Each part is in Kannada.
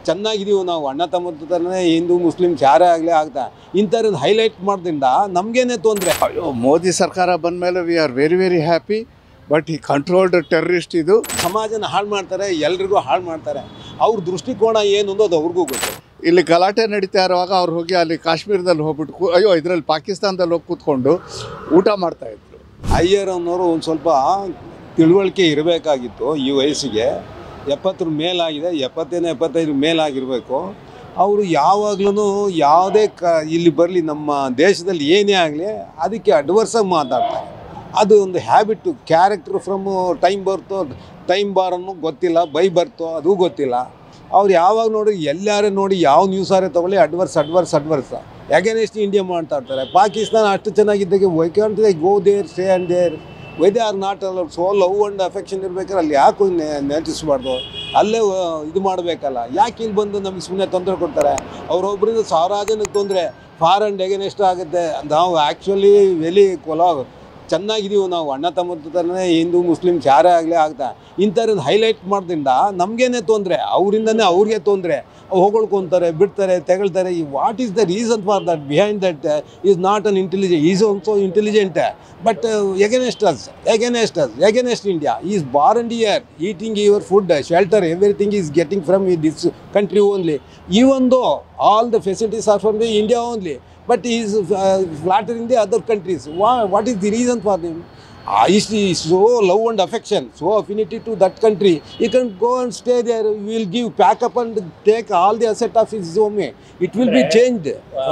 ಚೆನ್ನಾಗಿದೀವಿ ನಾವು ಅಣ್ಣ ತಮ್ಮ ಥರನೇ ಹಿಂದೂ ಮುಸ್ಲಿಮ್ಸ್ ಯಾರೇ ಆಗಲಿ ಆಗ್ತಾ ಇಂಥವ್ರನ್ನ ಹೈಲೈಟ್ ಮಾಡೋದ್ರಿಂದ ನಮಗೇನೆ ತೊಂದರೆ ಅಯ್ಯೋ ಮೋದಿ ಸರ್ಕಾರ ಬಂದ ಮೇಲೆ we are very very happy but ಈ ಕಂಟ್ರೋಲ್ಡ್ ಟೆರರಿಸ್ಟ್ ಇದು ಸಮಾಜನ ಹಾಳು ಮಾಡ್ತಾರೆ ಎಲ್ರಿಗೂ ಹಾಳು ಮಾಡ್ತಾರೆ ಅವ್ರ ದೃಷ್ಟಿಕೋನ ಏನು ಅನ್ನೋದು ಅದು ಅವ್ರಿಗೂ ಗೊತ್ತು ಇಲ್ಲಿ ಗಲಾಟೆ ನಡೀತಾ ಇರುವಾಗ ಅವ್ರು ಹೋಗಿ ಅಲ್ಲಿ ಕಾಶ್ಮೀರದಲ್ಲಿ ಹೋಗ್ಬಿಟ್ಟು ಕೂ- ಅಯ್ಯೋ ಇದರಲ್ಲಿ ಪಾಕಿಸ್ತಾನದಲ್ಲಿ ಹೋಗಿ ಕೂತ್ಕೊಂಡು ಊಟ ಮಾಡ್ತಾ ಇದ್ರು ಅಯ್ಯರ್ ಅನ್ನೋರು ಒಂದು ಸ್ವಲ್ಪ ತಿಳುವಳಿಕೆ ಇರಬೇಕಾಗಿತ್ತು ಈ ವಯಸ್ಸಿಗೆ ಎಪ್ಪತ್ತರ ಮೇಲಾಗಿದೆ ಎಪ್ಪತ್ತೇನೋ ಎಪ್ಪತ್ತೈದು ಮೇಲಾಗಿರಬೇಕು ಅವರು ಯಾವಾಗ್ಲೂ ಯಾವುದೇ ಕ ಇಲ್ಲಿ ಬರಲಿ ನಮ್ಮ ದೇಶದಲ್ಲಿ ಏನೇ ಆಗಲಿ ಅದಕ್ಕೆ ಅಡ್ವರ್ಸಾಗಿ ಮಾತಾಡ್ತಾರೆ ಅದು ಒಂದು ಹ್ಯಾಬಿಟ್ಟು ಕ್ಯಾರೆಕ್ಟರ್ ಫ್ರಮ್ ಟೈಮ್ ಬರ್ತೋ ಟೈಮ್ ಬಾರನ್ನು ಗೊತ್ತಿಲ್ಲ ಬೈ ಬರ್ತೋ ಅದು ಗೊತ್ತಿಲ್ಲ ಅವ್ರು ಯಾವಾಗ ನೋಡಿ ಎಲ್ಲಾರೇ ನೋಡಿ ಯಾವ ನ್ಯೂಸಾರೇ ತೊಗೊಳ್ಳಿ adverse adverse adverse against India ಮಾಡ್ತಾ ಪಾಕಿಸ್ತಾನ ಅಷ್ಟು ಚೆನ್ನಾಗಿದ್ದಾಗೆ why can't they go there stay and there why they are not ಅಲ್ಲ ಸೋ ಲವ್ ಆ್ಯಂಡ್ ಅಫೆಕ್ಷನ್ ಇರ್ಬೇಕಾದ್ರೆ ಅಲ್ಲಿ ಯಾಕೆ ನೆನಪಿಸ್ಬಾರ್ದು ಅಲ್ಲೇ ಆ, ಇದು ಮಾಡಬೇಕಲ್ಲ ಯಾಕೆ ಇಲ್ಲಿ ಬಂದು ನಮಗೆ ಸುಮ್ಮನೆ ತೊಂದರೆ ಕೊಡ್ತಾರೆ ಅವರೊಬ್ಬರಿಂದ ಸಾವಿರಾರು ಜನಕ್ಕೆ ತೊಂದರೆ ಫಾರ್ ಆ್ಯಂಡ್ ಎಗೇನೆಸ್ಟ್ ಆಗುತ್ತೆ ನಾವು ಆ್ಯಕ್ಚುಲಿ ವೆಲಿ ಕೊಲಾ ಚೆನ್ನಾಗಿದೀವಿ ನಾವು ಅಣ್ಣ ತಮ್ಮ ಥರನೇ ಹಿಂದೂ ಮುಸ್ಲಿಮ್ಸ್ ಯಾರೇ ಆಗಲಿ ಆಗ್ತಾ ಇಂಥವ್ರನ್ನ ಹೈಲೈಟ್ ಮಾಡೋದ್ರಿಂದ ನಮಗೇನೆ ತೊಂದರೆ ಅವರಿಂದನೇ ಅವ್ರಿಗೆ ತೊಂದರೆ ಹೊಗಳ್ಕೊತಾರೆ ಬಿಡ್ತಾರೆ ತೆಗಳ್ತಾರೆ ಈ what is the reason for that behind that is not an intelligent is also intelligent but against us against us against India is born here eating your food shelter everything is getting from this country only even though all the facilities are from the India only but he is uh, flattering the other countries. Why, what is the reason for him? Uh, is he so love and affection, so affinity to that country. He can go and stay there. We will give, pack up and take all the asset of his home. It will be changed.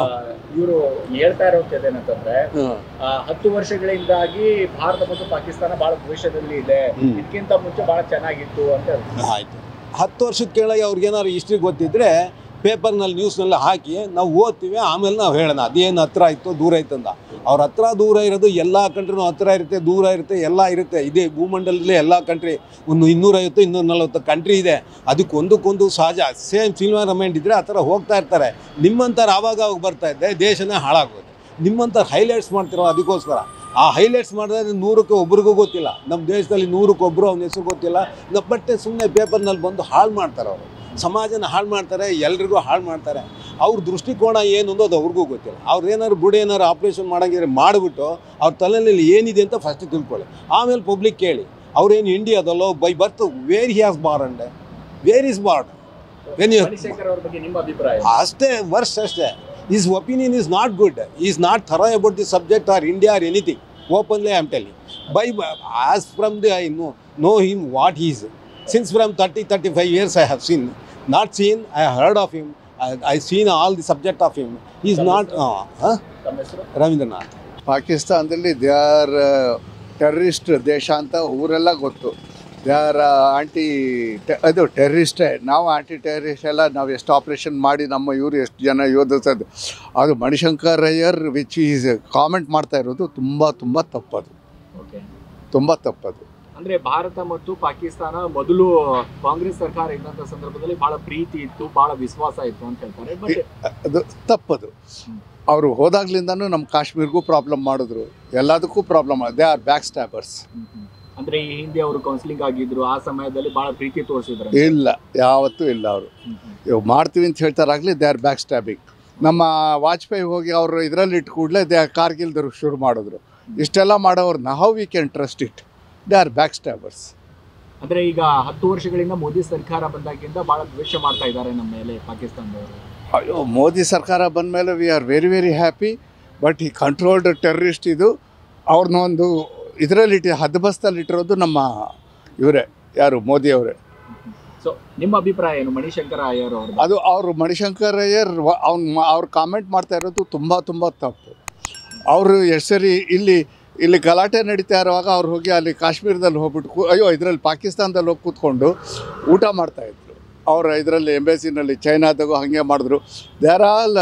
ಇವರು ಹೇಳ್ತಾ ಇರೋದು ಏನಂತಂದ್ರೆ Uh, ಆ, ಹತ್ತು ವರ್ಷಗಳಿಂದಾಗಿ ಭಾರತ ಮತ್ತು ಪಾಕಿಸ್ತಾನ ಬಹಳ ಭವಿಷ್ಯದಲ್ಲಿ ಇದೆ ಹ್ಮ್. ಇದಕ್ಕಿಂತ ಮುಂಚೆ ಬಹಳ ಚೆನ್ನಾಗಿತ್ತು ಅಂತ ಹೇಳ್ತಾರೆ. ಆಯ್ತು ಹತ್ತು ವರ್ಷದ ಕೆಳಗೆ ಅವ್ರಿಗೆ ಏನಾದ್ರು ಹಿಸ್ಟ್ರಿ ಗೊತ್ತಿದ್ರೆ ಪೇಪರ್ನಲ್ಲಿ ನ್ಯೂಸ್ನಲ್ಲಿ ಹಾಕಿ ನಾವು ಓದ್ತೀವಿ ಆಮೇಲೆ ನಾವು ಹೇಳೋಣ ಅದೇನು ಹತ್ರ ಇತ್ತು ದೂರ ಇತ್ತು ಅಂತ ಅವ್ರ ಹತ್ರ ದೂರ ಇರೋದು ಎಲ್ಲ ಕಂಟ್ರಿನೂ ಹತ್ರ ಇರುತ್ತೆ ದೂರ ಇರುತ್ತೆ ಎಲ್ಲ ಇರುತ್ತೆ ಇದೇ ಭೂಮಂಡಲದಲ್ಲಿ ಎಲ್ಲ ಕಂಟ್ರಿ ಒಂದು ಇನ್ನೂರೈವತ್ತು ಇನ್ನೂರ ನಲ್ವತ್ತು ಕಂಟ್ರಿ ಇದೆ ಅದಕ್ಕೆ ಒಂದಕ್ಕೊಂದು ಸಹಜ ಸೇಮ್ ಸಿನಿಮಾ ಇದ್ದರೆ ಆ ಥರ ಹೋಗ್ತಾ ಇರ್ತಾರೆ ನಿಮ್ಮಂಥವ್ರು ಆವಾಗ ಅವಾಗ ಬರ್ತಾ ಇದ್ದೆ ದೇಶನೇ ಹಾಳಾಗೋದು ನಿಮ್ಮಂಥವ್ರು ಹೈಲೈಟ್ಸ್ ಮಾಡ್ತಿರೋ ಅದಕ್ಕೋಸ್ಕರ ಆ ಹೈಲೈಟ್ಸ್ ಮಾಡಿದ್ರೆ ನೂರಕ್ಕೆ ಒಬ್ರಿಗೂ ಗೊತ್ತಿಲ್ಲ ನಮ್ಮ ದೇಶದಲ್ಲಿ ನೂರಕ್ಕೆ ಒಬ್ಬರು ಅವನ ಹೆಸರು ಗೊತ್ತಿಲ್ಲ ನ- ಬಟ್ ಸುಮ್ಮನೆ ಪೇಪರ್ನಲ್ಲಿ ಬಂದು ಹಾಳು ಮಾಡ್ತಾರೆ ಅವರು ಸಮಾಜನ ಹಾಳು ಮಾಡ್ತಾರೆ ಎಲ್ರಿಗೂ ಹಾಳು ಮಾಡ್ತಾರೆ ಅವ್ರ ದೃಷ್ಟಿಕೋನ ಏನು ಅನ್ನೋದು ಅವ್ರಿಗೂ ಗೊತ್ತಿಲ್ಲ ಅವ್ರು ಏನಾದ್ರು ಬುಡ ಏನಾದ್ರು ಆಪ್ರೇಷನ್ ಮಾಡೋಂಗಿದ್ರೆ ಮಾಡಿಬಿಟ್ಟು ಅವ್ರ ತಲೆಯಲ್ಲಿ ಏನಿದೆ ಅಂತ ಫಸ್ಟ್ ತಿಳ್ಕೊಳ್ಳಿ ಆಮೇಲೆ ಪಬ್ಲಿಕ್ ಕೇಳಿ ಅವ್ರೇನು ಇಂಡಿಯಾದಲ್ಲೋ by birth where he has born where is born when you Manishekhar ಅವ್ರ ಬಗ್ಗೆ ನಿಮ್ಮ ಅಭಿಪ್ರಾಯ ಅಷ್ಟೇ ವರ್ಷ ಅಷ್ಟೇ is opinion is not good is not ಥರ about the subject or India or anything openly I am telling by as from the I know know him what is since from thirty thirty five years I have seen not seen I heard of him I scene all the subject of him is not ತಮ್ಮ ಹೆಸರು ರವೀಂದ್ರನಾಥ್ ಪಾಕಿಸ್ತಾನದಲ್ಲಿ ದೇ ಆರ್ ಟೆರರಿಸ್ಟ್ ದೇಶ ಅಂತ ಊರೆಲ್ಲ ಗೊತ್ತು ದೇ ಆರ್ ಆಂಟಿ ಅದು ಟೆರರಿಸ್ಟೇ ನಾವು ಆಂಟಿ ಟೆರರಿಸ್ಟ್ ಎಲ್ಲ ನಾವು ಎಷ್ಟು ಆಪ್ರೇಷನ್ ಮಾಡಿ ನಮ್ಮ ಇವರು ಎಷ್ಟು ಜನ ಯೋಧಿಸೋದು ಅದು Manishankar Aiyar which is comment ಮಾಡ್ತಾ ಇರೋದು ತುಂಬ ತುಂಬ ತಪ್ಪದು ಓಕೆ ತುಂಬ ತಪ್ಪದು ಅಂದ್ರೆ ಭಾರತ ಮತ್ತು ಪಾಕಿಸ್ತಾನ ಮೊದಲು ಕಾಂಗ್ರೆಸ್ ಸರ್ಕಾರ ಇದ್ದಂತ ಸಂದರ್ಭದಲ್ಲಿ ಬಹಳ ಪ್ರೀತಿ ಇತ್ತು ಬಹಳ ವಿಶ್ವಾಸ ಇತ್ತು ಅಂತ ಹೇಳ್ತಾರೆ ಬಟ್ ಅದು ತಪ್ಪದು ಅವರು ಹೋದಾಗ್ಲಿಂದನೂ ನಮ್ಮ ಕಾಶ್ಮೀರ್ಗೂ ಪ್ರಾಬ್ಲಮ್ ಮಾಡಿದ್ರು ಎಲ್ಲದಕ್ಕೂ problem they are back stabbers ಅಂದ್ರೆ ಈ ಹಿಂದೆ ಅವರು ಕೌನ್ಸಿಲಿಂಗ್ ಆಗಿದ್ರು ಆ ಸಮಯದಲ್ಲಿ ಬಹಳ ಪ್ರೀತಿ ತೋರಿಸಿದ್ರು ಇಲ್ಲ ಯಾವತ್ತೂ ಇಲ್ಲ ಅವರು ಇವಾಗ ಮಾಡ್ತೀವಿ ಅಂತ ಹೇಳ್ತಾರಾಗಲಿ ದೇ ಆರ್ ಬ್ಯಾಕ್ ಸ್ಟ್ಯಾಬಿಂಗ್ ನಮ್ಮ ವಾಜಪೇಯಿ ಹೋಗಿ ಅವರು ಇದರಲ್ಲಿ ಇಟ್ಟು ಕೂಡಲೇ ದೇ ಕಾರ್ಗಿಲ್ದರು ಶುರು ಮಾಡಿದ್ರು ಇಷ್ಟೆಲ್ಲ ಮಾಡೋರ್ನ how we can trust it they are back stabbers ಅಂದ್ರೆ ಈಗ ಹತ್ತು ವರ್ಷಗಳಿಂದ ಮೋದಿ ಸರ್ಕಾರ ಬಂದಾಗಿಂದ ಬಹಳ ದ್ವೇಷ ಮಾಡ್ತಾ ಇದ್ದಾರೆ ನಮ್ಮ ಮೇಲೆ ಪಾಕಿಸ್ತಾನದವರು ಅಯ್ಯೋ ಮೋದಿ ಸರ್ಕಾರ ಬಂದ ಮೇಲೆ we are very very happy but ಈ ಕಂಟ್ರೋಲ್ಡ್ ಟೆರರಿಸ್ಟ್ ಇದು ಅವ್ರನ್ನ ಒಂದು ಇದರಲ್ಲಿ ಇಟ್ಟು ಹದ್ಬಸ್ತಲ್ಲಿ ಇಟ್ಟಿರೋದು ನಮ್ಮ ಇವರೇ ಯಾರು ಮೋದಿ ಅವರೇ ಸೊ ನಿಮ್ಮ ಅಭಿಪ್ರಾಯ ಏನು ಮಣಿಶಂಕರ ಅಯ್ಯರ್ ಅವ್ರದ್ದು ಅದು ಅವರು ಮಣಿಶಂಕರ್ ಅಯ್ಯರ್ ಅವ್ನು ಅವ್ರು ಕಾಮೆಂಟ್ ಮಾಡ್ತಾ ಇರೋದು ತುಂಬ ತುಂಬ ತಪ್ಪು ಅವರು ಎಷ್ಟು ಸರಿ ಇಲ್ಲಿ ಇಲ್ಲಿ ಗಲಾಟೆ ನಡೀತಾ ಇರುವಾಗ ಅವ್ರು ಹೋಗಿ ಅಲ್ಲಿ ಕಾಶ್ಮೀರದಲ್ಲಿ ಹೋಗ್ಬಿಟ್ಟು ಕೂ- ಅಯ್ಯೋ ಇದರಲ್ಲಿ ಪಾಕಿಸ್ತಾನದಲ್ಲಿ ಹೋಗಿ ಕೂತ್ಕೊಂಡು ಊಟ ಮಾಡ್ತಾಯಿದ್ರು ಅವರ ಇದರಲ್ಲಿ ಎಂಬೆಸಿನಲ್ಲಿ ಚೈನಾದಾಗೂ ಹಾಗೆ ಮಾಡಿದ್ರು ದೇ ಆರ್ ಆಲ್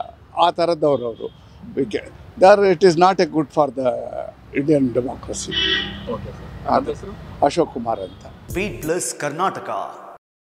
ಆ ಥರದ್ದವ್ರು ಅವರು ವಿಕೆ they are it is not a good for the Indian democracy okay sir ಅದು- ಹೆಸರು ಅಶೋಕ್ ಕುಮಾರ್ ಅಂತ ಬೀಟ್ ಪ್ಲಸ್ ಕರ್ನಾಟಕ